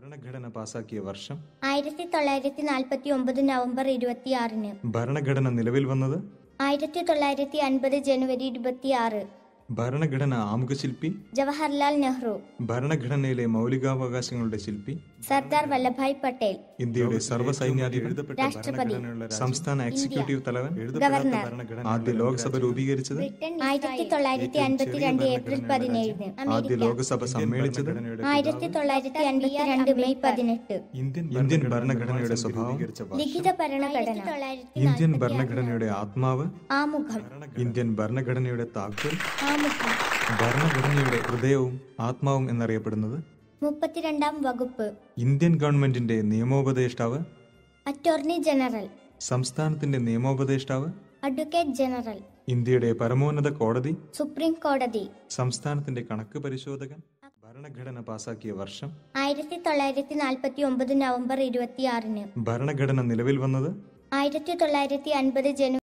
ഭരണഘടന പാസാക്കിയ വർഷം ആയിരത്തി തൊള്ളായിരത്തി നാൽപ്പത്തി ഒമ്പത് നവംബർ ഇരുപത്തിയാറിന് ഭരണഘടന നിലവിൽ വന്നത് ആയിരത്തി തൊള്ളായിരത്തി അൻപത് ജനുവരി ഇരുപത്തിയാറ് ഭരണഘടന ആമുഖശില്പി ജവഹർലാൽ നെഹ്റു ഭരണഘടനയിലെ മൗലികാവകാശങ്ങളുടെ ശില്പി സർദാർ വല്ലഭായ് പട്ടേൽ ഇന്ത്യയുടെ സർവ്വസൈന്യാധിപൻ രാഷ്ട്രപതി സംസ്ഥാന എക്സിക്യൂട്ടീവ് തലവൻ ഗവർണർ ആദ്യ ലോക്സഭ രൂപീകരിച്ചത് ആയിരത്തി തൊള്ളായിരത്തി അൻപത്തിരണ്ട് ഏപ്രിൽ പതിനേഴിന് ആദ്യ ലോകസഭ സമ്മേളിച്ചത് ആയിരത്തി തൊള്ളായിരത്തി അൻപത്തിരണ്ട് മെയ് പതിനെട്ട് ഇന്ത്യൻ ഭരണഘടനയുടെ സ്വഭാവം ലിഖിത ഭരണഘടന ഇന്ത്യൻ ഭരണഘടനയുടെ ആത്മാവ് ആമുഖം ഇന്ത്യൻ ഭരണഘടനയുടെ താക്കോൽ ആമുഖം ഭരണഘടനയുടെ ഹൃദയവും ആത്മാവും എന്നറിയപ്പെടുന്നത് മുപ്പത്തിരണ്ടാം വകുപ്പ് ഇന്ത്യൻ ഗവൺമെന്റിന്റെ നിയമോപദേഷ്ടാവ് അറ്റോർണി ജനറൽ സംസ്ഥാനത്തിന്റെ നിയമോപദേഷ്ടാവ് അഡ്വക്കേറ്റ് ജനറൽ ഇന്ത്യയുടെ പരമോന്നത കോടതി സുപ്രീം കോടതി സംസ്ഥാനത്തിന്റെ കണക്ക് പരിശോധകൻ ഭരണഘടന പാസാക്കിയ വർഷം ആയിരത്തി തൊള്ളായിരത്തി നാൽപ്പത്തി ഒമ്പത് നവംബർ ഇരുപത്തിയാറിന് ഭരണഘടന നിലവിൽ വന്നത് ആയിരത്തി തൊള്ളായിരത്തി അൻപത് ജനുവരി